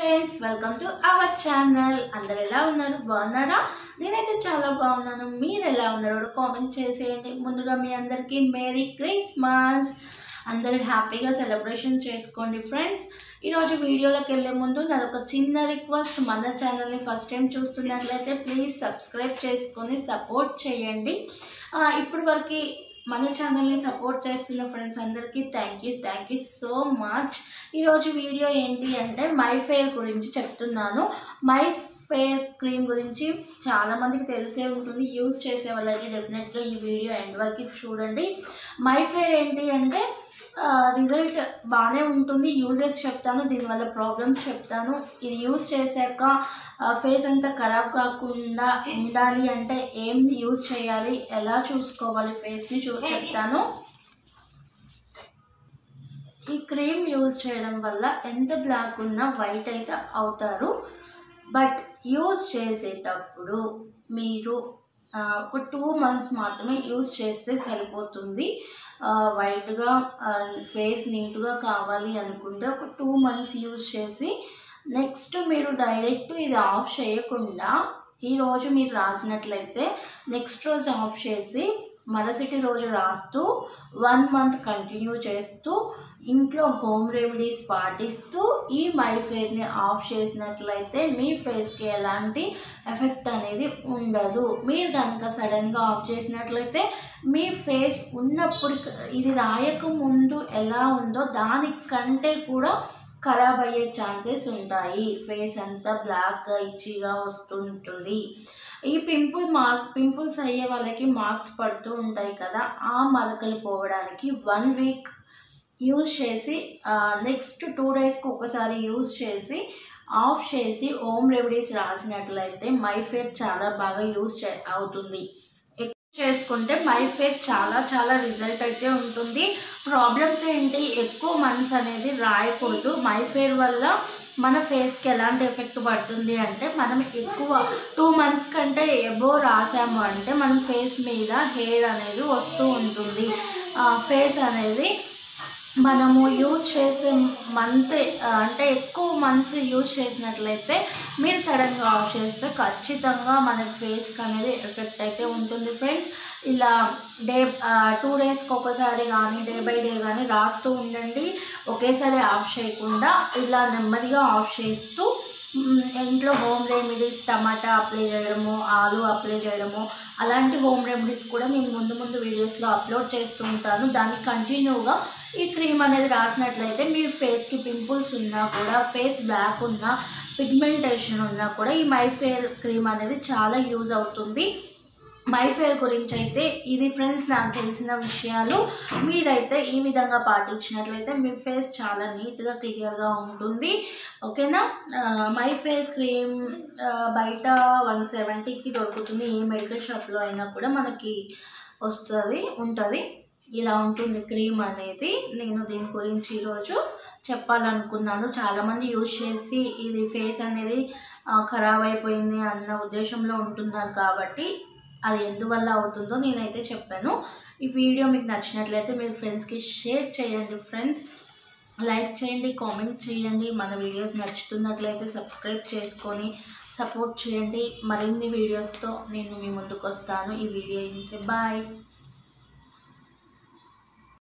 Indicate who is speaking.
Speaker 1: friends welcome to our channel అందరు ఎలా ఉన్నారు బాగున్నారా నేనైతే చాలా బాగున్నాను మీరు ఎలా ఉన్నారో కామెంట్ చేసేయండి ముందుగా మీ అందరికీ మేరీ క్రిస్మస్ అందరూ హ్యాపీగా సెలబ్రేషన్ చేసుకోండి ఫ్రెండ్స్ ఈరోజు వీడియోలోకి వెళ్ళే ముందు నాది ఒక చిన్న రిక్వెస్ట్ మన ఛానల్ని ఫస్ట్ టైం చూస్తున్నట్లయితే ప్లీజ్ సబ్స్క్రైబ్ చేసుకొని సపోర్ట్ చేయండి ఆ, ఇప్పటి వరకు మన ఛానల్ని సపోర్ట్ చేస్తున్న ఫ్రెండ్స్ అందరికీ thank you thank you so much ఈరోజు వీడియో ఏంటి అంటే మై ఫేర్ గురించి చెప్తున్నాను మై ఫేర్ క్రీమ్ గురించి చాలామందికి తెలిసే ఉంటుంది యూస్ చేసే వాళ్ళకి డెఫినెట్గా ఈ వీడియో ఎండ్ వరకు చూడండి మై ఫేర్ ఏంటి అంటే రిజల్ట్ బాగానే ఉంటుంది యూజెస్ చెప్తాను దీనివల్ల ప్రాబ్లమ్స్ చెప్తాను ఇది యూస్ చేశాక ఫేస్ అంతా ఖరాబ్ కాకుండా ఉండాలి అంటే ఏం యూస్ చేయాలి ఎలా చూసుకోవాలి ఫేస్ని చూ చెప్తాను ఈ క్రీమ్ యూజ్ చేయడం వల్ల ఎంత బ్లాక్ ఉన్నా వైట్ అయితే అవుతారు బట్ యూజ్ చేసేటప్పుడు మీరు ఆ, ఒక టూ మంత్స్ మాత్రమే యూజ్ చేస్తే సరిపోతుంది వైట్గా ఫేస్ నీట్గా కావాలి అనుకుంటే ఒక టూ మంత్స్ యూజ్ చేసి నెక్స్ట్ మీరు డైరెక్ట్ ఇది ఆఫ్ చేయకుండా ఈరోజు మీరు రాసినట్లయితే నెక్స్ట్ రోజు ఆఫ్ చేసి మరుసటి రోజు రాస్తూ వన్ మంత్ కంటిన్యూ చేస్తూ ఇంట్లో హోమ్ రెమెడీస్ పాటిస్తూ ఈ మై ఫేర్ని ఆఫ్ చేసినట్లయితే మీ ఫేస్కి ఎలాంటి ఎఫెక్ట్ అనేది ఉండదు మీరు కనుక సడన్గా ఆఫ్ చేసినట్లయితే మీ ఫేస్ ఉన్నప్పుడు ఇది రాయక ముందు ఎలా ఉందో దానికంటే కూడా ఖరాబ్ అయ్యే ఛాన్సెస్ ఉంటాయి ఫేస్ అంతా బ్లాక్గా ఇచ్చిగా వస్తుంటుంది ఈ పింపుల్ మార్క్ పింపుల్స్ అయ్యే వాళ్ళకి మార్క్స్ పడుతూ ఉంటాయి కదా ఆ మరకలు పోవడానికి వన్ వీక్ యూజ్ చేసి నెక్స్ట్ టూ డేస్కి ఒకసారి యూజ్ చేసి ఆఫ్ చేసి హోమ్ రెమెడీస్ రాసినట్లయితే మై ఫేర్ చాలా బాగా యూజ్ చే అవుతుంది ఎక్కువ చేసుకుంటే మై ఫేర్ చాలా చాలా రిజల్ట్ అయితే ఉంటుంది ప్రాబ్లమ్స్ ఏంటి ఎక్కువ మంత్స్ అనేది రాయకూడదు మై ఫేర్ వల్ల మన ఫేస్కి ఎలాంటి ఎఫెక్ట్ పడుతుంది అంటే మనం ఎక్కువ టూ మంత్స్ కంటే ఎబో రాసాము అంటే మన ఫేస్ మీద హెయిర్ అనేది వస్తూ ఉంటుంది ఫేస్ అనేది మనము యూజ్ చేసే మంత్ అంటే ఎక్కువ మంత్స్ యూజ్ చేసినట్లయితే మీరు సడన్గా ఆఫ్ చేస్తే ఖచ్చితంగా మన ఫేస్కి అనేది ఎఫెక్ట్ అయితే ఉంటుంది ఫ్రెండ్స్ ఇలా డే టూ డేస్కి ఒకసారి కానీ డే బై డే కానీ రాస్తూ ఉండండి ఒకేసారి ఆఫ్ చేయకుండా ఇలా నెమ్మదిగా ఆఫ్ చేస్తూ మ్, ఇంట్లో హోమ్ రెమెడీస్ టమాటా అప్లై చేయడము ఆలు అప్లై చేయడము అలాంటి హోమ్ రెమెడీస్ కూడా నేను ముందు ముందు వీడియోస్లో అప్లోడ్ చేస్తూ ఉంటాను దాన్ని కంటిన్యూగా ఈ క్రీమ్ అనేది రాసినట్లయితే మీ ఫేస్కి పింపుల్స్ ఉన్నా కూడా ఫేస్ బ్లాక్ ఉన్నా పిగ్మెంటేషన్ ఉన్నా కూడా ఈ మై ఫేర్ క్రీమ్ అనేది చాలా యూజ్ అవుతుంది మై ఫేర్ గురించి అయితే ఇది ఫ్రెండ్స్ నాకు తెలిసిన విషయాలు మీరైతే ఈ విధంగా పాటించినట్లయితే మీ ఫేస్ చాలా నీట్గా క్లియర్గా ఉంటుంది ఓకేనా ఆ, మై ఫేర్ క్రీమ్ ఆ, బయట వన్ సెవెంటీకి దొరుకుతుంది ఏ మెడికల్ షాప్లో అయినా కూడా మనకి వస్తుంది ఉంటుంది ఇలా ఉంటుంది క్రీమ్ అనేది నేను దీని గురించి ఈరోజు చెప్పాలనుకున్నాను చాలామంది యూజ్ చేసి ఇది ఫేస్ అనేది ఆ, ఖరాబ్ అయిపోయింది అన్న ఉద్దేశంలో ఉంటున్నారు కాబట్టి అది ఎందువల్ల అవుతుందో నేనైతే చెప్పాను ఈ వీడియో మీకు నచ్చినట్లయితే మీ ఫ్రెండ్స్కి షేర్ చేయండి ఫ్రెండ్స్ లైక్ చేయండి కామెంట్ చేయండి మన వీడియోస్ నచ్చుతున్నట్లయితే సబ్స్క్రైబ్ చేసుకొని సపోర్ట్ చేయండి మరిన్ని వీడియోస్తో నేను మీ ముందుకు వస్తాను ఈ వీడియో ఇంతే బాయ్